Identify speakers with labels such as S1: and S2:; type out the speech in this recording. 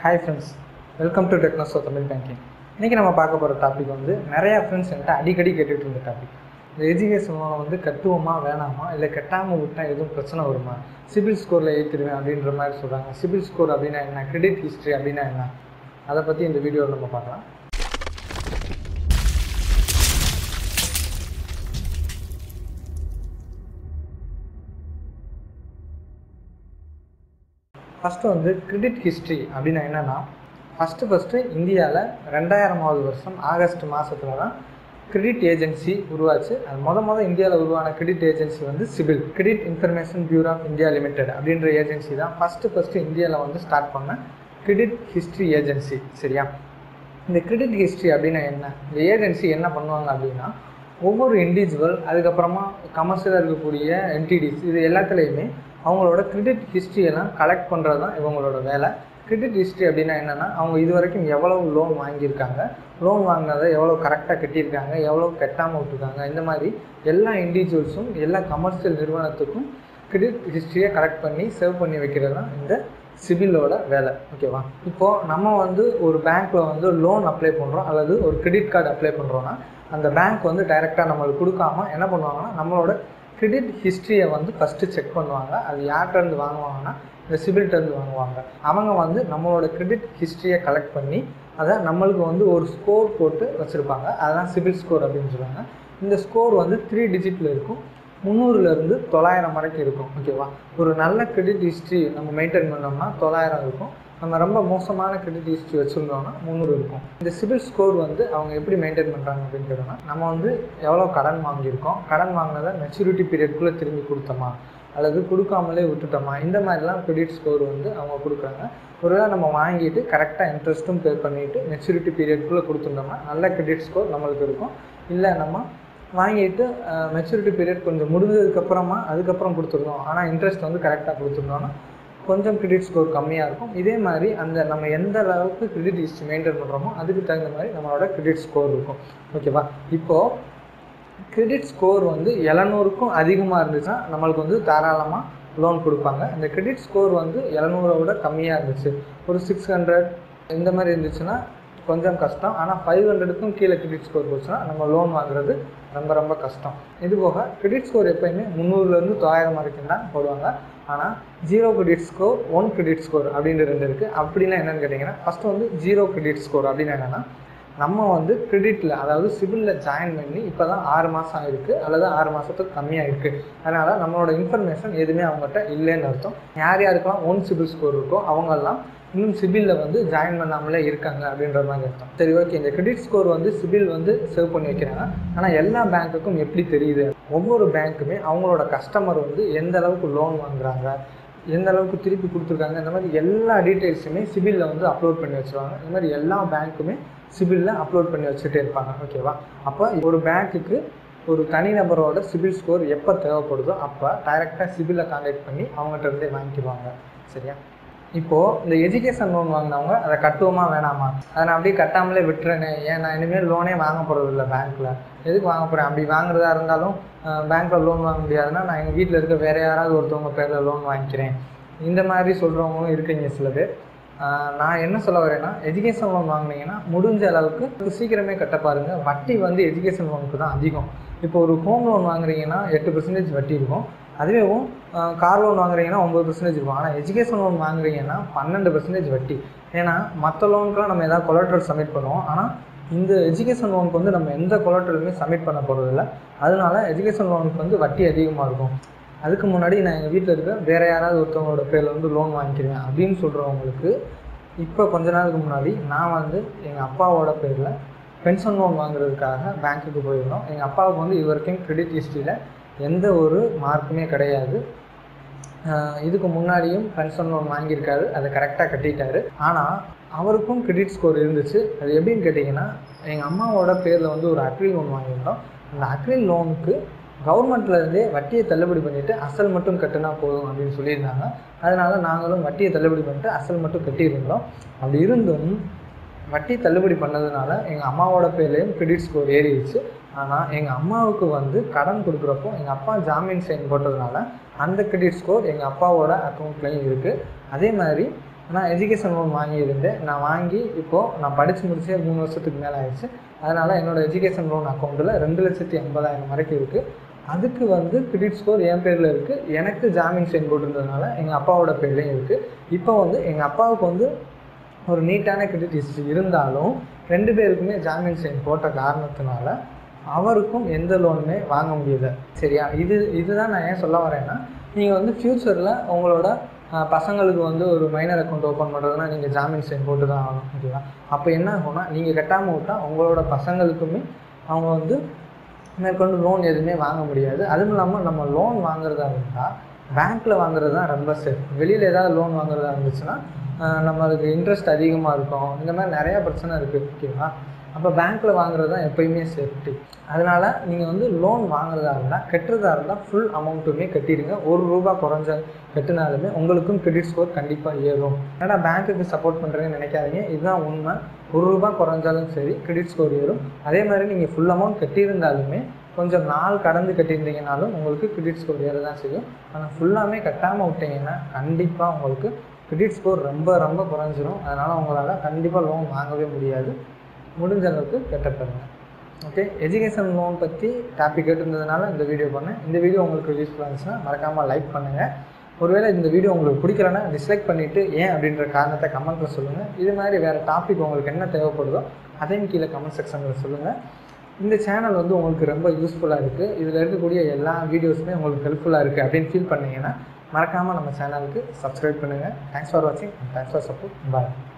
S1: hi friends welcome to Technoso Tamil banking இன்றைக்கி நம்ம பார்க்க போகிற டாபிக் வந்து நிறையா ஃப்ரெண்ட்ஸ் என்கிட்ட அடிக்கடி கேட்டுட்டு இருந்த டாபிக் இந்த எஜுகேஷன் லோனை வந்து கட்டுவோமா வேணாமா இல்லை கட்டாமல் விட்டால் எதுவும் பிரச்சனை வருமா சிபில் ஸ்கோரில் ஏற்றிடுவேன் அப்படின்ற மாதிரி சொல்கிறாங்க சிபில் ஸ்கோர் அப்படின்னா என்ன கிரெடிட் ஹிஸ்ட்ரி அப்படின்னா என்ன அதை பற்றி இந்த வீடியோவில் நம்ம பார்க்கலாம் ஃபஸ்ட்டு வந்து கிரெடிட் ஹிஸ்ட்ரி அப்படின்னா என்னென்னா ஃபஸ்ட்டு ஃபஸ்ட்டு இந்தியாவில் ரெண்டாயிரமாவது வருஷம் ஆகஸ்ட் மாதத்துல தான் கிரெடிட் ஏஜென்சி உருவாச்சு அது முத முத இந்தியாவில் உருவான கிரெடிட் ஏஜென்சி வந்து CIBIL credit information bureau of India limited அப்படின்ற ஏஜென்சி தான் ஃபஸ்ட்டு ஃபஸ்ட்டு இந்தியாவில் வந்து ஸ்டார்ட் பண்ண கிரெடிட் ஹிஸ்ட்ரி ஏஜென்சி சரியா இந்த கிரெடிட் ஹிஸ்ட்ரி அப்படின்னா என்ன இந்த ஏஜென்சி என்ன பண்ணுவாங்க அப்படின்னா ஒவ்வொரு இண்டிவிஜுவல் அதுக்கப்புறமா கமர்ஷியலாக இருக்கக்கூடிய என்டிடிஸ் இது எல்லாத்துலேயுமே அவங்களோட கிரெடிட் ஹிஸ்ட்ரியெல்லாம் கலெக்ட் பண்ணுறது தான் இவங்களோட வேலை கிரெடிட் ஹிஸ்ட்ரி அப்படின்னா என்னென்னா அவங்க இது வரைக்கும் எவ்வளவு லோன் வாங்கியிருக்காங்க லோன் வாங்கினதை எவ்வளோ கரெக்டாக கட்டியிருக்காங்க எவ்வளோ கட்டாமல் விட்டுருக்காங்க இந்த மாதிரி எல்லா இண்டிவிஜுவல்ஸும் எல்லா கமர்ஷியல் நிறுவனத்துக்கும் கிரெடிட் ஹிஸ்ட்ரியை கலெக்ட் பண்ணி சேவ் பண்ணி வைக்கிறது தான் இந்த சிபிலோட வேலை ஓகேவா இப்போது நம்ம வந்து ஒரு பேங்க்கில் வந்து லோன் அப்ளை பண்ணுறோம் அல்லது ஒரு கிரெடிட் கார்டு அப்ளை பண்ணுறோன்னா அந்த பேங்க் வந்து டைரெக்டாக நம்மளுக்கு கொடுக்காம என்ன பண்ணுவாங்கன்னா நம்மளோட கிரெடிட் ஹிஸ்ட்ரியை வந்து ஃபஸ்ட்டு செக் பண்ணுவாங்க அது யார்கிட்டருந்து வாங்குவாங்கன்னா இந்த சிபில்கிட்டருந்து வாங்குவாங்க அவங்க வந்து நம்மளோட கிரெடிட் ஹிஸ்ட்ரியை கலெக்ட் பண்ணி அதை நம்மளுக்கு வந்து ஒரு ஸ்கோர் போட்டு வச்சுருப்பாங்க அதுதான் சிபில் ஸ்கோர் அப்படின்னு சொல்லுவாங்க இந்த ஸ்கோர் வந்து த்ரீ டிஜிட்டில் இருக்கும் முந்நூறுலேருந்து தொள்ளாயிரம் வரைக்கும் இருக்கும் ஓகேவா ஒரு நல்ல கிரெடிட் ஹிஸ்ட்ரி நம்ம மெயின்டைன் பண்ணோம்னா தொள்ளாயிரம் இருக்கும் நம்ம ரொம்ப மோசமான கிரெடிட் ஹிஸ்ட்ரி வச்சுருந்தோம்னா முந்நூறு இருக்கும் இந்த சிபில் ஸ்கோர் வந்து அவங்க எப்படி மெயின்டைன் பண்ணுறாங்க அப்படின்னு கேட்டோம்னா நம்ம வந்து எவ்வளோ கடன் வாங்கியிருக்கோம் கடன் வாங்கினதை மெச்சூரிட்டி பீரியட்குள்ளே திரும்பி கொடுத்தோமா அல்லது கொடுக்காமலே விட்டுட்டோமா இந்த மாதிரிலாம் கிரெடிட் ஸ்கோர் வந்து அவங்க கொடுக்குறாங்க ஒருவேளை நம்ம வாங்கிட்டு கரெக்டாக இன்ட்ரெஸ்ட்டும் பே பண்ணிவிட்டு மெச்சூரிட்டி பீரியட்குள்ளே கொடுத்துருந்தோம்னா நல்ல கிரெடிட் ஸ்கோர் நம்மளுக்கு இருக்கும் இல்லை நம்ம வாங்கிட்டு மெச்சூரிட்டி பீரியட் கொஞ்சம் முடிஞ்சதுக்கப்புறமா அதுக்கப்புறம் கொடுத்துருந்தோம் ஆனால் இன்ட்ரெஸ்ட் வந்து கரெக்டாக கொடுத்துருந்தோம்னா கொஞ்சம் கிரெடிட் ஸ்கோர் கம்மியாக இருக்கும் இதே மாதிரி அந்த நம்ம எந்த அளவுக்கு கிரெடிட் ஹிஸ்ட்ரி மெயின்டைன் பண்ணுறோமோ அதுக்கு தகுந்த மாதிரி நம்மளோட கிரெடிட் ஸ்கோர் இருக்கும் ஓகேவா இப்போது கிரெடிட் ஸ்கோர் வந்து எழுநூறுக்கும் அதிகமாக இருந்துச்சுன்னா நம்மளுக்கு வந்து தாராளமாக லோன் கொடுப்பாங்க இந்த கிரெடிட் ஸ்கோர் வந்து எழுநூறை விட கம்மியாக இருந்துச்சு ஒரு சிக்ஸ் ஹண்ட்ரட் இந்த மாதிரி இருந்துச்சுன்னா கொஞ்சம் கஷ்டம் ஆனால் ஃபைவ் ஹண்ட்ரடுக்கும் கீழே கிரெடிட் ஸ்கோர் போச்சுன்னா நம்ம லோன் வாங்குறது ரொம்ப ரொம்ப கஷ்டம் இது போக கிரெடிட் ஸ்கோர் எப்போயுமே முந்நூறுலேருந்து தொள்ளாயிரம் வரைக்கும் தான் போடுவாங்க ஆனால் zero credit score one credit score அப்படின்ற ரெண்டு இருக்குது அப்படின்னா என்னென்னு கேட்டிங்கன்னா ஃபஸ்ட்டு வந்து ஜீரோ கிரெடிட் ஸ்கோர் அப்படின்னு என்னென்னா நம்ம வந்து கிரெடிட்டில் அதாவது சிபிலில் ஜாயின் பண்ணி இப்போ தான் ஆறு மாதம் ஆகிருக்கு அல்லது ஆறு மாதத்துக்கு கம்மியாக இருக்குது அதனால் நம்மளோட இன்ஃபர்மேஷன் எதுவுமே அவங்ககிட்ட இல்லைன்னு அர்த்தம் யார் யாருக்கெல்லாம் ஒன் சிபில் ஸ்கோர் இருக்கோ அவங்கெல்லாம் இன்னும் சிபிலில் வந்து ஜாயின் பண்ணாமலே இருக்காங்க அப்படின்ற மாதிரி அர்த்தம் சரி ஓகே இந்த கிரெடிட் ஸ்கோர் வந்து சிபில் வந்து சேவ் பண்ணி வைக்கிறாங்க ஆனால் எல்லா பேங்க்குக்கும் எப்படி தெரியுது ஒவ்வொரு பேங்க்குமே அவங்களோட கஸ்டமர் வந்து எந்த அளவுக்கு லோன் வாங்குறாங்க எந்த அளவுக்கு திருப்பி கொடுத்துருக்காங்க இந்த மாதிரி எல்லா டீட்டெயில்ஸுமே சிபிலில் வந்து அப்லோட் பண்ணி வச்சுருவாங்க இந்த மாதிரி எல்லா பேங்க்குமே சிபிலில் அப்லோட் பண்ணி வச்சுட்டே இருப்பாங்க ஓகேவா அப்போ ஒரு பேங்க்குக்கு ஒரு தனிநபரோட சிபில் ஸ்கோர் எப்போ தேவைப்படுதோ அப்போ டைரெக்டாக சிபிலை கான்டாக்ட் பண்ணி அவங்ககிட்ட இருந்தே வாங்கிக்குவாங்க சரியா இப்போது இந்த எஜுகேஷன் லோன் வாங்கினவங்க அதை கட்டுவோமா வேணாமா அதை நான் அப்படியே கட்டாமலே விட்டுறேனே ஏன் நான் இனிமேல் லோனே வாங்க போகிறது இல்லை பேங்க்கில் எதுக்கு வாங்க போகிறேன் அப்படி வாங்குறதா இருந்தாலும் பேங்க்கில் லோன் வாங்க முடியாதுன்னா நான் எங்கள் வீட்டில் இருக்க வேறு யாராவது ஒருத்தவங்க பேரில் லோன் வாங்கிக்கிறேன் இந்த மாதிரி சொல்கிறவங்களும் இருக்கீங்க சில பேர் நான் என்ன சொல்ல வரேன்னா எஜுகேஷன் லோன் வாங்கினீங்கன்னா முடிஞ்ச அளவுக்கு சீக்கிரமே கட்ட பாருங்கள் வட்டி வந்து எஜுகேஷன் லோனுக்கு தான் அதிகம் இப்போ ஒரு ஹோம் லோன் வாங்குறீங்கன்னா எட்டு பர்சன்டேஜ் வட்டி இருக்கும் அதுவேவும் கார் லோன் வாங்குறீங்கன்னா ஒம்பது பர்சன்டேஜ் இருக்கும் ஆனால் எஜுகேஷன் லோன் வாங்குறீங்கன்னா பன்னெண்டு பர்சன்டேஜ் வட்டி ஏன்னா மற்ற லோனுக்குலாம் நம்ம எதாவது கொலட்ரல் சப்மிட் பண்ணுவோம் ஆனால் இந்த எஜுகேஷன் லோனுக்கு வந்து நம்ம எந்த கொலட்ரலுமே சப்மிட் பண்ண போகிறதில்ல அதனால எஜுகேஷன் லோனுக்கு வந்து வட்டி அதிகமாக இருக்கும் அதுக்கு முன்னாடி நான் எங்கள் வீட்டில் இருக்க வேறு யாராவது ஒருத்தவங்களோட பேரில் வந்து லோன் வாங்கிக்கிறேன் அப்படின்னு சொல்கிறவங்களுக்கு இப்போ கொஞ்ச நாளுக்கு முன்னாடி நான் வந்து எங்கள் அப்பாவோட பேரில் பென்ஷன் லோன் வாங்குறதுக்காக பேங்க்குக்கு போயிருந்தோம் எங்கள் அப்பாவுக்கு வந்து இது வரைக்கும் கிரெடிட் ஹிஸ்ட்ரியில் எந்த ஒரு மார்க்குமே கிடையாது இதுக்கு முன்னாடியும் பென்ஷன் லோன் வாங்கியிருக்காரு அதை கரெக்டாக கட்டிட்டாரு ஆனால் அவருக்கும் கிரெடிட் ஸ்கோர் இருந்துச்சு அது எப்படின்னு கேட்டிங்கன்னா எங்கள் அம்மாவோட பேரில் வந்து ஒரு அக்ரில் லோன் வாங்கியிருந்தோம் அந்த அக்ரில் லோனுக்கு கவர்மெண்ட்லேருந்தே வட்டியை தள்ளுபடி பண்ணிவிட்டு அசல் மட்டும் கட்டினா போதும் அப்படின்னு சொல்லியிருந்தாங்க அதனால் நாங்களும் வட்டியை தள்ளுபடி பண்ணிட்டு அசல் மட்டும் கட்டியிருந்தோம் அப்படி இருந்தும் வட்டி தள்ளுபடி பண்ணதுனால எங்கள் அம்மாவோட பேர்லேயும் கிரெடிட் ஸ்கோர் ஏறிடுச்சு ஆனால் எங்கள் அம்மாவுக்கு வந்து கடன் கொடுக்குறப்போ எங்கள் அப்பா ஜாமீன் சைன் போட்டதுனால அந்த கிரெடிட் ஸ்கோர் எங்கள் அப்பாவோட அக்கௌண்ட்லேயும் இருக்குது அதே மாதிரி நான் எஜுகேஷன் லோன் வாங்கியிருந்தேன் நான் வாங்கி இப்போது நான் படித்து முடிச்சே மூணு வருஷத்துக்கு மேலே ஆயிடுச்சு அதனால் என்னோடய எஜுகேஷன் லோன் அக்கௌண்ட்டில் ரெண்டு லட்சத்தி எண்பதாயிரம் வரைக்கும் இருக்குது அதுக்கு வந்து கிரெடிட் ஸ்கோர் என் பேரில் இருக்குது எனக்கு ஜாமீன் சைன் போட்டிருந்ததுனால எங்கள் அப்பாவோட பேர்லேயும் இருக்குது இப்போ வந்து எங்கள் அப்பாவுக்கு வந்து ஒரு நீட்டான கிரெடிட் ஹிஸ்ட்ரி இருந்தாலும் ரெண்டு பேருக்குமே ஜாமீன் சைன் போட்ட காரணத்தினால அவருக்கும் எந்த லோனுமே வாங்க முடியல சரியா இது இதுதான் நான் ஏன் சொல்ல வரேன்னா நீங்கள் வந்து ஃப்யூச்சரில் உங்களோட ஆஹ், பசங்களுக்கு வந்து ஒரு மைனர் அக்கௌண்ட் ஓப்பன் பண்ணுறதுனா நீங்கள் ஜாமீன் சைன் போட்டு தான் ஆகணும் ஓகேவா அப்போ என்ன ஆகும்னா நீங்கள் கட்டாமல் விட்டால் உங்களோட பசங்களுக்குமே அவங்க வந்து மேற்கொண்டு லோன் எதுவுமே வாங்க முடியாது அதுவும் இல்லாமல் நம்ம லோன் வாங்குறதா இருந்தால் பேங்க்கில் வாங்குறது தான் ரொம்ப சேஃப் வெளியில் ஏதாவது லோன் வாங்குறதா இருந்துச்சுன்னா ஆஹ், நம்மளுக்கு இன்ட்ரெஸ்ட் அதிகமாக இருக்கும் இந்த மாதிரி நிறையா பிரச்சனை இருக்குது ஓகேவா அப்போ பேங்க்கில் வாங்குறது தான் எப்பயுமே சேஃப்டி அதனால் நீங்கள் வந்து லோன் வாங்குறதா இருந்தால் கட்டுறதா இருந்தால் ஃபுல் அமௌண்ட்டுமே கட்டிடுங்க ஒரு ரூபா குறைஞ்ச கட்டினாலுமே உங்களுக்கும் கிரெடிட் ஸ்கோர் கண்டிப்பாக ஏறும் ஏன்னா பேங்க்குக்கு சப்போர்ட் பண்ணுறேன்னு நினைக்காதீங்க இதுதான் உண்மை ஒரு ரூபா குறைஞ்சாலும் சரி கிரெடிட் ஸ்கோர் ஏறும் அதே மாதிரி நீங்கள் ஃபுல் அமௌண்ட் கட்டியிருந்தாலுமே கொஞ்சம் நாள் கடந்து கட்டியிருந்தீங்கனாலும் உங்களுக்கு கிரெடிட் ஸ்கோர் ஏற தான் செய்யும் ஆனால் ஃபுல்லாமே கட்டாமல் விட்டீங்கன்னா கண்டிப்பாக உங்களுக்கு கிரெடிட் ஸ்கோர் ரொம்ப ரொம்ப குறைஞ்சிரும் அதனால் உங்களால் கண்டிப்பாக லோன் வாங்கவே முடியாது முடிஞ்ச அளவுக்கு கட்டப்படுங்க ஓகே எஜுகேஷன் லோன் பற்றி டாபிக் கேட்டிருந்ததுனால இந்த வீடியோ பண்ணேன் இந்த வீடியோ உங்களுக்கு யூஸ்ஃபுல்லாக இருந்துச்சுன்னா மறக்காமல் லைக் பண்ணுங்கள் ஒருவேளை இந்த வீடியோ உங்களுக்கு பிடிக்கலன்னா டிஸ்லைக் பண்ணிவிட்டு ஏன் அப்படின்ற காரணத்தை கமெண்ட்டில் சொல்லுங்கள் இது மாதிரி வேறு டாபிக் உங்களுக்கு என்ன தேவைப்படுதோ அதையும் கீழே கமெண்ட் செக்ஷனில் சொல்லுங்கள் இந்த சேனல் வந்து உங்களுக்கு ரொம்ப யூஸ்ஃபுல்லாக இருக்குது இதில் இருக்கக்கூடிய எல்லா வீடியோஸுமே உங்களுக்கு ஹெல்ப்ஃபுல்லாக இருக்குது அப்படின்னு ஃபீல் பண்ணீங்கன்னா மறக்காமல் நம்ம சேனலுக்கு சப்ஸ்கிரைப் பண்ணுங்கள் தேங்க்ஸ் ஃபார் வாட்சிங் தேங்க்ஸ் ஃபார் சப்போர்ட் பாய்